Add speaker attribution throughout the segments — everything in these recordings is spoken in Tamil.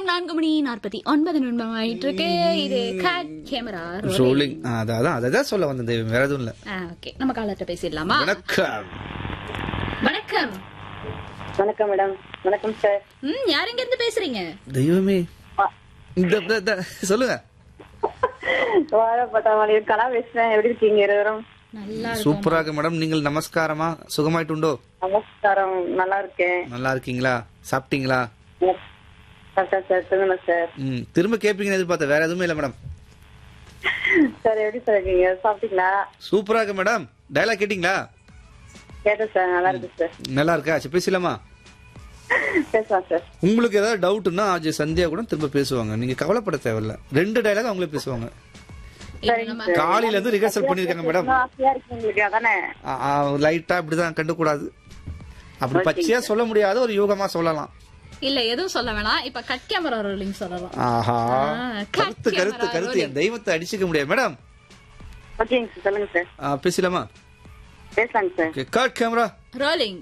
Speaker 1: நேரம் நான்கு மணி நாற்பத்தி ஒன்பது நிமிடம் ஆயிட்டு இருக்கு இது கட் கேமரா
Speaker 2: ரோலிங் அதான் அதான் சொல்ல வந்தேன் தெய்வம் வேற எதுவும் இல்ல
Speaker 1: ஓகே நம்ம காலர்ட்ட பேசிடலாமா
Speaker 2: வணக்கம்
Speaker 1: வணக்கம்
Speaker 3: வணக்கம் மேடம் வணக்கம் சார்
Speaker 1: ம் யார் எங்க இருந்து பேசுறீங்க
Speaker 2: தெய்வமே இந்த இந்த- இந்த- சொல்லுங்க
Speaker 3: வாழப்பட்டாமலை கலா பேசுறேன் எப்படி இருக்கீங்க இருவரும்
Speaker 1: நல்லா
Speaker 2: சூப்பரா இருக்கு மேடம் நீங்கள் நமஸ்காரமா சுகமாயிட்டுண்டோ
Speaker 3: நமஸ்காரம் நல்லா இருக்கேன்
Speaker 2: நல்லா இருக்கீங்களா சாப்பிட்டீங்களா
Speaker 3: சார் சார் சொல்லுங்க சார்
Speaker 2: ம் திரும்ப கேட்பீங்கன்னு எதிர்பார்த்தேன் வேற எதுவுமே இல்ல மேடம்
Speaker 3: சார் எப்படி சார் இருக்கீங்க சாப்பிட்டீங்களா
Speaker 2: சூப்பரா இருக்கு மேடம் டயலாக் கேட்டிங்களா
Speaker 3: கேட்டேன் சார் நல்லா இருக்கு சார்
Speaker 2: நல்லா இருக்கா சரி பேசலாமா
Speaker 3: பேசலாம் சார்
Speaker 2: உங்களுக்கு ஏதாவது டவுட்னா ஆஜ் சந்தியா கூட திரும்ப பேசுவாங்க நீங்க கவலைப்பட தேவையில்ல ரெண்டு டயலாக் அவங்களே பேசுவாங்க
Speaker 1: இது நம்ம
Speaker 2: காலையில இருந்து ரிஹர்சல் பண்ணிருக்காங்க மேடம்
Speaker 3: இன்னும் ஆசையா இருக்கு உங்களுக்கு அதானே
Speaker 2: லைட்டா இப்படிதான் கண்டுக்கூடாது அப்படி பச்சையா சொல்ல முடியாத ஒரு யூகமா சொல்லலாம்
Speaker 1: இல்ல எதுவும் சொல்ல வேணாம் இப்ப கட் கேமரா ரோலிங் சொல்லலாம்
Speaker 2: ஆஹா
Speaker 1: ஆ,
Speaker 2: கருத்து
Speaker 1: cut
Speaker 2: கருத்து
Speaker 1: camera
Speaker 2: கருத்து என் தெய்வத்தை அடிச்சுக்க முடியாது மேடம்
Speaker 3: ஓகேங்க சார் சொல்லுங்க சார்
Speaker 2: ஆ, பேசலாமா
Speaker 3: பேசலாங்க sir
Speaker 2: cut camera
Speaker 1: rolling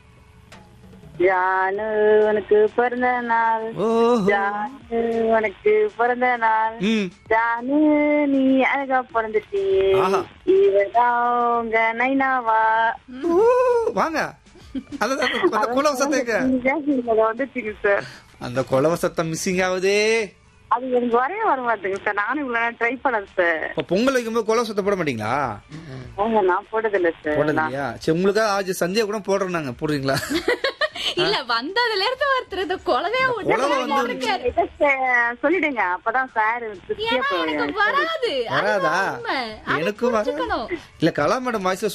Speaker 3: Janu உனக்கு பிறந்த நாள்
Speaker 2: ஓஹோ
Speaker 3: ஜானு உனக்கு பிறந்த நாள்
Speaker 2: ம்
Speaker 3: ஜானு நீ அழகா பிறந்துட்டியே
Speaker 2: ஆஹா.
Speaker 3: இவதான் உங்க நைனாவா
Speaker 2: ஊ, வாங்க அந்த அந்த- அந்த குலவ சத்தம்
Speaker 3: நீங்க வந்துட்டீங்க சார்
Speaker 2: அந்த குலவ சத்தம் மிஸ்ஸிங் ஆகுதே
Speaker 3: அது எனக்கு வரைய வர மாட்டேங்க சார் நானும் இவ்வளவு ட்ரை பண்ணது சார்
Speaker 2: இப்ப பொங்கல் வைக்கும்போது குலவ சத்தம் போட மாட்டீங்களா
Speaker 3: ஆமா, நான் போட்டதில்ல சார்
Speaker 2: போடலையா சரி உங்களுக்கா ஆஜ் சந்தியா கூட போடுறோம் நாங்க போடுறீங்களா
Speaker 1: இல்ல வந்ததுல இருந்து ஒருத்தர் இந்த குழந்தைய
Speaker 2: குலவை வந்து
Speaker 3: இதை சே- சொல்லிடுங்க அப்பதான் சார் திருப்தியா
Speaker 1: ஏன்னா எனக்கு
Speaker 3: போவேன்
Speaker 1: வராது
Speaker 2: வராதா
Speaker 1: அதுதான் உண்மை. அதை
Speaker 2: எனக்கும் வராது
Speaker 1: புரிஞ்சுக்கணும்.
Speaker 2: இல்ல கலா மேடம் வாய்ஸ்ல